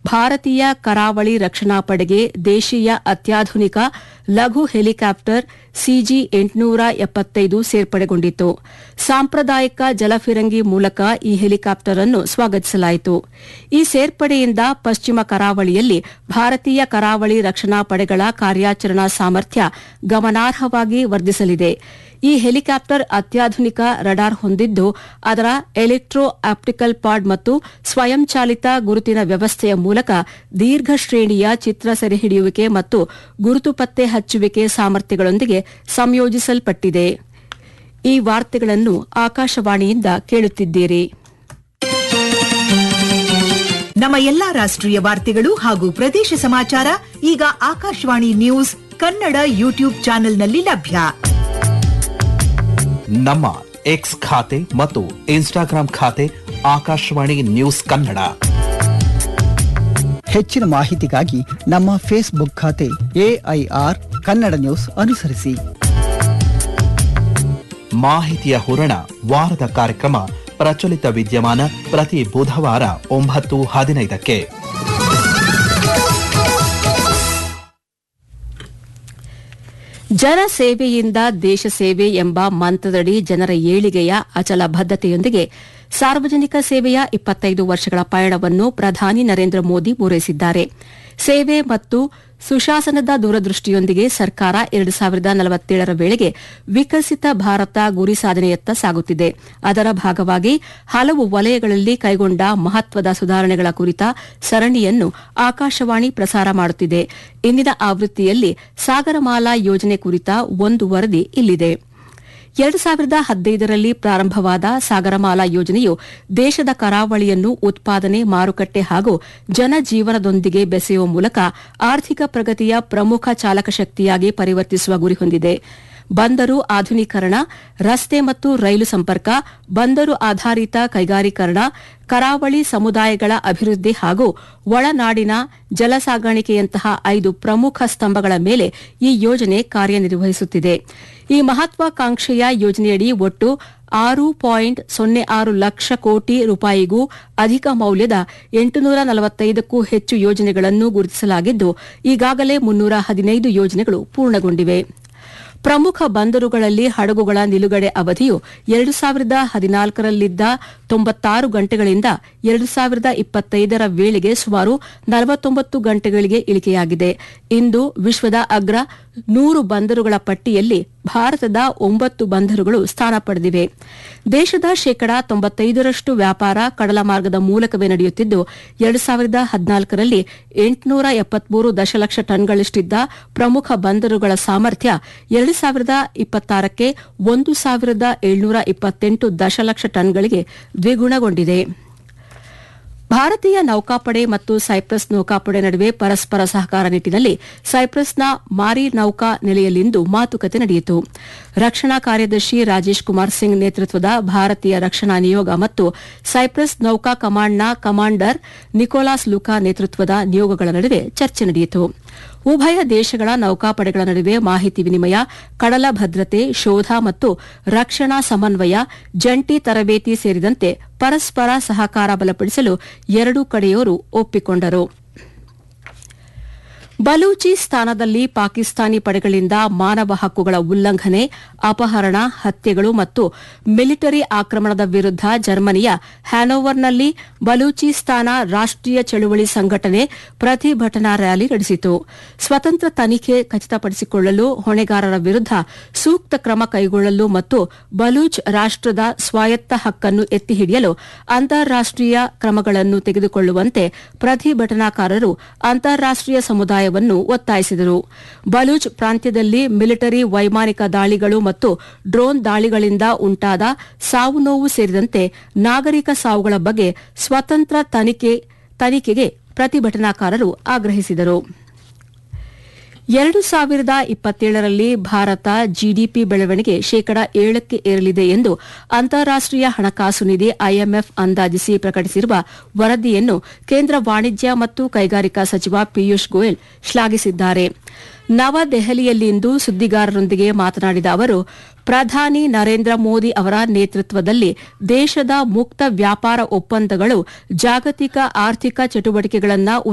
ಭಾರತೀಯ ಕರಾವಳಿ ರಕ್ಷಣಾ ಪಡೆಗೆ ದೇಶೀಯ ಅತ್ಯಾಧುನಿಕ ಲಘು ಹೆಲಿಕಾಪ್ಟರ್ ಸಿಜಿ ಎಂಟುನೂರ ಎಪ್ಪತ್ತೈದು ಸೇರ್ಪಡೆಗೊಂಡಿತು ಸಾಂಪ್ರದಾಯಿಕ ಜಲಫಿರಂಗಿ ಮೂಲಕ ಈ ಹೆಲಿಕಾಪ್ಟರ್ ಅನ್ನು ಸ್ವಾಗತಿಸಲಾಯಿತು ಈ ಸೇರ್ಪಡೆಯಿಂದ ಪಶ್ಚಿಮ ಕರಾವಳಿಯಲ್ಲಿ ಭಾರತೀಯ ಕರಾವಳಿ ರಕ್ಷಣಾ ಪಡೆಗಳ ಕಾರ್ಯಾಚರಣಾ ಸಾಮರ್ಥ್ಯ ಗಮನಾರ್ಹವಾಗಿ ವರ್ಧಿಸಲಿದೆ ಈ ಹೆಲಿಕಾಪ್ಟರ್ ಅತ್ಯಾಧುನಿಕ ರಡಾರ್ ಹೊಂದಿದ್ದು ಅದರ ಎಲೆಕ್ಟ್ರೋ ಆಪ್ಟಿಕಲ್ ಪಾಡ್ ಮತ್ತು ಸ್ವಯಂಚಾಲಿತ ಗುರುತಿನ ವ್ಯವಸ್ಥೆಯ ಮೂಲಕ ದೀರ್ಘ ಶ್ರೇಣಿಯ ಚಿತ್ರ ಸೆರೆಹಿಡಿಯುವಿಕೆ ಮತ್ತು ಗುರುತು ಪತ್ತೆ ಹಚ್ಚುವಿಕೆ ಸಾಮರ್ಥ್ಯಗಳೊಂದಿಗೆ ಸಂಯೋಜಿಸಲ್ಪಟ್ಟಿದೆ ಈ ವಾರ್ತೆಗಳನ್ನು ಆಕಾಶವಾಣಿಯಿಂದ ಕೇಳುತ್ತಿದ್ದೀರಿ ನಮ್ಮ ಎಲ್ಲಾ ರಾಷ್ಟ್ರೀಯ ವಾರ್ತೆಗಳು ಹಾಗೂ ಪ್ರದೇಶ ಸಮಾಚಾರ ಈಗ ಆಕಾಶವಾಣಿ ನ್ಯೂಸ್ ಕನ್ನಡ ಯೂಟ್ಯೂಬ್ ಚಾನೆಲ್ನಲ್ಲಿ ಲಭ್ಯ ನಮ್ಮ ಎಕ್ಸ್ ಖಾತೆ ಮತ್ತು ಇನ್ಸ್ಟಾಗ್ರಾಂ ಖಾತೆ ಆಕಾಶವಾಣಿ ನ್ಯೂಸ್ ಕನ್ನಡ ಹೆಚ್ಚಿನ ಮಾಹಿತಿಗಾಗಿ ನಮ್ಮ ಫೇಸ್ಬುಕ್ ಖಾತೆ ಎಐಆರ್ ಕನ್ನಡ ನ್ಯೂಸ್ ಅನುಸರಿಸಿ ಮಾಹಿತಿಯ ಹೂರಣ ವಾರದ ಕಾರ್ಯಕ್ರಮ ಪ್ರಚಲಿತ ವಿದ್ಯಮಾನ ಪ್ರತಿ ಬುಧವಾರ ಒಂಬತ್ತು ಹದಿನೈದಕ್ಕೆ ಜನ ಸೇವೆಯಿಂದ ದೇಶ ಸೇವೆ ಎಂಬ ಮಂತ್ರದಡಿ ಜನರ ಏಳಿಗೆಯ ಅಚಲ ಬದ್ದತೆಯೊಂದಿಗೆ ಸಾರ್ವಜನಿಕ ಸೇವೆಯ ಇಪ್ಪತ್ತೈದು ವರ್ಷಗಳ ಪಯಣವನ್ನು ಪ್ರಧಾನಿ ನರೇಂದ್ರ ಮೋದಿ ಪೂರೈಸಿದ್ದಾರೆ ಸೇವೆ ಮತ್ತು ಸುಶಾಸನದ ದೂರದೃಷ್ಟಿಯೊಂದಿಗೆ ಸರ್ಕಾರ ಎರಡು ಸಾವಿರದ ನಲವತ್ತೇಳರ ವೇಳೆಗೆ ವಿಕಸಿತ ಭಾರತ ಗುರಿ ಸಾಧನೆಯತ್ತ ಸಾಗುತ್ತಿದೆ ಅದರ ಭಾಗವಾಗಿ ಹಲವು ವಲಯಗಳಲ್ಲಿ ಕೈಗೊಂಡ ಮಹತ್ವದ ಸುಧಾರಣೆಗಳ ಕುರಿತ ಸರಣಿಯನ್ನು ಆಕಾಶವಾಣಿ ಪ್ರಸಾರ ಮಾಡುತ್ತಿದೆ ಇಂದಿನ ಆವೃತ್ತಿಯಲ್ಲಿ ಸಾಗರಮಾಲಾ ಯೋಜನೆ ಕುರಿತ ಒಂದು ವರದಿ ಇಲ್ಲಿದೆ ಎರಡು ಸಾವಿರದ ಹದಿನೈದರಲ್ಲಿ ಪ್ರಾರಂಭವಾದ ಸಾಗರಮಾಲಾ ಯೋಜನೆಯು ದೇಶದ ಕರಾವಳಿಯನ್ನು ಉತ್ಪಾದನೆ ಮಾರುಕಟ್ಟೆ ಹಾಗೂ ಜನಜೀವನದೊಂದಿಗೆ ಬೆಸೆಯುವ ಮೂಲಕ ಆರ್ಥಿಕ ಪ್ರಗತಿಯ ಪ್ರಮುಖ ಚಾಲಕ ಶಕ್ತಿಯಾಗಿ ಪರಿವರ್ತಿಸುವ ಗುರಿ ಹೊಂದಿದೆ ಬಂದರು ಆಧುನೀಕರಣ ರಸ್ತೆ ಮತ್ತು ರೈಲು ಸಂಪರ್ಕ ಬಂದರು ಆಧಾರಿತ ಕೈಗಾರೀಕರಣ ಕರಾವಳಿ ಸಮುದಾಯಗಳ ಅಭಿವೃದ್ಧಿ ಹಾಗೂ ಒಳನಾಡಿನ ಜಲ ಸಾಗಾಣಿಕೆಯಂತಹ ಐದು ಪ್ರಮುಖ ಸ್ತಂಭಗಳ ಮೇಲೆ ಈ ಯೋಜನೆ ಕಾರ್ಯನಿರ್ವಹಿಸುತ್ತಿದೆ ಈ ಮಹತ್ವಾಕಾಂಕ್ಷೆಯ ಯೋಜನೆಯಡಿ ಒಟ್ಟು ಆರು ಪಾಯಿಂಟ್ ಸೊನ್ನೆ ಆರು ಲಕ್ಷ ಕೋಟಿ ರೂಪಾಯಿಗೂ ಅಧಿಕ ಮೌಲ್ಯದ ಎಂಟುನೂರ ನಲವತ್ತೈದಕ್ಕೂ ಹೆಚ್ಚು ಯೋಜನೆಗಳನ್ನು ಗುರುತಿಸಲಾಗಿದ್ದು ಈಗಾಗಲೇ ಮುನ್ನೂರ ಹದಿನೈದು ಯೋಜನೆಗಳು ಪೂರ್ಣಗೊಂಡಿವೆ ಪ್ರಮುಖ ಬಂದರುಗಳಲ್ಲಿ ಹಡಗುಗಳ ನಿಲುಗಡೆ ಅವಧಿಯು ಎರಡು ಸಾವಿರದ ಹದಿನಾಲ್ಕರಲ್ಲಿದ್ದ ತೊಂಬತ್ತಾರು ಗಂಟೆಗಳಿಂದ ಎರಡು ಸಾವಿರದ ಇಪ್ಪತ್ತೈದರ ವೇಳೆಗೆ ಸುಮಾರು ನಲವತ್ತೊಂಬತ್ತು ಗಂಟೆಗಳಿಗೆ ಇಳಿಕೆಯಾಗಿದೆ ಇಂದು ವಿಶ್ವದ ಅಗ್ರ ನೂರು ಬಂದರುಗಳ ಪಟ್ಟಿಯಲ್ಲಿ ಭಾರತದ ಒಂಬತ್ತು ಬಂದರುಗಳು ಸ್ಥಾನ ಪಡೆದಿವೆ ದೇಶದ ಶೇಕಡಾ ತೊಂಬತ್ತೈದರಷ್ಟು ವ್ಯಾಪಾರ ಕಡಲ ಮಾರ್ಗದ ಮೂಲಕವೇ ನಡೆಯುತ್ತಿದ್ದು ಎರಡು ಸಾವಿರದ ಹದಿನಾಲ್ಕರಲ್ಲಿ ಎಂಟುನೂರ ಎಪ್ಪತ್ಮೂರು ದಶಲಕ್ಷ ಟನ್ಗಳಷ್ಟಿದ್ದ ಪ್ರಮುಖ ಬಂದರುಗಳ ಸಾಮರ್ಥ್ಯ ಎರಡು ಸಾವಿರದ ಇಪ್ಪತ್ತಾರಕ್ಕೆ ಒಂದು ಸಾವಿರದ ಏಳ್ನೂರ ಇಪ್ಪತ್ತೆಂಟು ದಶಲಕ್ಷ ಟನ್ಗಳಿಗೆ ದ್ವಿಗುಣಗೊಂಡಿದೆ ಭಾರತೀಯ ನೌಕಾಪಡೆ ಮತ್ತು ಸೈಪ್ರಸ್ ನೌಕಾಪಡೆ ನಡುವೆ ಪರಸ್ಪರ ಸಹಕಾರ ನಿಟ್ಟಿನಲ್ಲಿ ಸೈಪ್ರಸ್ನ ಮಾರಿ ನೌಕಾ ನೆಲೆಯಲ್ಲಿಂದು ಮಾತುಕತೆ ನಡೆಯಿತು ರಕ್ಷಣಾ ಕಾರ್ಯದರ್ಶಿ ರಾಜೇಶ್ ಕುಮಾರ್ ಸಿಂಗ್ ನೇತೃತ್ವದ ಭಾರತೀಯ ರಕ್ಷಣಾ ನಿಯೋಗ ಮತ್ತು ಸೈಪ್ರಸ್ ನೌಕಾ ಕಮಾಂಡ್ನ ಕಮಾಂಡರ್ ನಿಕೋಲಾಸ್ ಲುಕಾ ನೇತೃತ್ವದ ನಿಯೋಗಗಳ ನಡುವೆ ಚರ್ಚೆ ನಡೆಯಿತು ಉಭಯ ದೇಶಗಳ ನೌಕಾಪಡೆಗಳ ನಡುವೆ ಮಾಹಿತಿ ವಿನಿಮಯ ಕಡಲ ಭದ್ರತೆ ಶೋಧ ಮತ್ತು ರಕ್ಷಣಾ ಸಮನ್ವಯ ಜಂಟಿ ತರಬೇತಿ ಸೇರಿದಂತೆ ಪರಸ್ಪರ ಸಹಕಾರ ಬಲಪಡಿಸಲು ಎರಡೂ ಕಡೆಯೋರು ಒಪ್ಪಿಕೊಂಡರು ಬಲೂಚಿಸ್ತಾನದಲ್ಲಿ ಪಾಕಿಸ್ತಾನಿ ಪಡೆಗಳಿಂದ ಮಾನವ ಹಕ್ಕುಗಳ ಉಲ್ಲಂಘನೆ ಅಪಹರಣ ಹತ್ಯೆಗಳು ಮತ್ತು ಮಿಲಿಟರಿ ಆಕ್ರಮಣದ ವಿರುದ್ಧ ಜರ್ಮನಿಯ ಹ್ಯಾನೋವರ್ನಲ್ಲಿ ಬಲೂಚಿಸ್ತಾನ ರಾಷ್ಟೀಯ ಚಳುವಳಿ ಸಂಘಟನೆ ಪ್ರತಿಭಟನಾ ರ್ಯಾಲಿ ನಡೆಸಿತು ಸ್ವತಂತ್ರ ತನಿಖೆ ಖಚಿತಪಡಿಸಿಕೊಳ್ಳಲು ಹೊಣೆಗಾರರ ವಿರುದ್ಧ ಸೂಕ್ತ ಕ್ರಮ ಕೈಗೊಳ್ಳಲು ಮತ್ತು ಬಲೂಚ್ ರಾಷ್ಟದ ಸ್ವಾಯತ್ತ ಹಕ್ಕನ್ನು ಎತ್ತಿ ಹಿಡಿಯಲು ಅಂತಾರಾಷ್ಟೀಯ ಕ್ರಮಗಳನ್ನು ತೆಗೆದುಕೊಳ್ಳುವಂತೆ ಪ್ರತಿಭಟನಾಕಾರರು ಅಂತಾರಾಷ್ಟೀಯ ಸಮುದಾಯವನ್ನು ಒತ್ತಾಯಿಸಿದರು ಬಲೂಚ್ ಪ್ರಾಂತ್ಯದಲ್ಲಿ ಮಿಲಿಟರಿ ವೈಮಾನಿಕ ದಾಳಿಗಳು ಮತ್ತು ಡ್ರೋನ್ ದಾಳಿಗಳಿಂದ ಉಂಟಾದ ಸಾವು ನೋವು ಸೇರಿದಂತೆ ನಾಗರಿಕ ಸಾವುಗಳ ಬಗ್ಗೆ ಸ್ವತಂತ್ರ ತನಿಖೆಗೆ ಪ್ರತಿಭಟನಾಕಾರರು ಆಗ್ರಹಿಸಿದರು ಎರಡು ಸಾವಿರದ ಇಪ್ಪತ್ತೇಳರಲ್ಲಿ ಭಾರತ ಜಿಡಿಪಿ ಬೆಳವಣಿಗೆ ಶೇಕಡ ಏಳಕ್ಕೆ ಏರಲಿದೆ ಎಂದು ಅಂತಾರಾಷ್ಟೀಯ ಹಣಕಾಸು ನಿಧಿ ಐಎಂಎಫ್ ಅಂದಾಜಿಸಿ ಪ್ರಕಟಿಸಿರುವ ವರದಿಯನ್ನು ಕೇಂದ್ರ ವಾಣಿಜ್ಯ ಮತ್ತು ಕೈಗಾರಿಕಾ ಸಚಿವ ಪಿಯೂಷ್ ಗೋಯಲ್ ಶ್ಲಾಘಿಸಿದ್ದಾರೆ ನವದೆಹಲಿಯಲ್ಲಿಂದು ಸುದ್ದಿಗಾರರೊಂದಿಗೆ ಮಾತನಾಡಿದ ಅವರು ಪ್ರಧಾನಿ ನರೇಂದ್ರ ಮೋದಿ ಅವರ ನೇತೃತ್ವದಲ್ಲಿ ದೇಶದ ಮುಕ್ತ ವ್ಯಾಪಾರ ಒಪ್ಪಂದಗಳು ಜಾಗತಿಕ ಆರ್ಥಿಕ ಚಟುವಟಿಕೆಗಳನ್ನು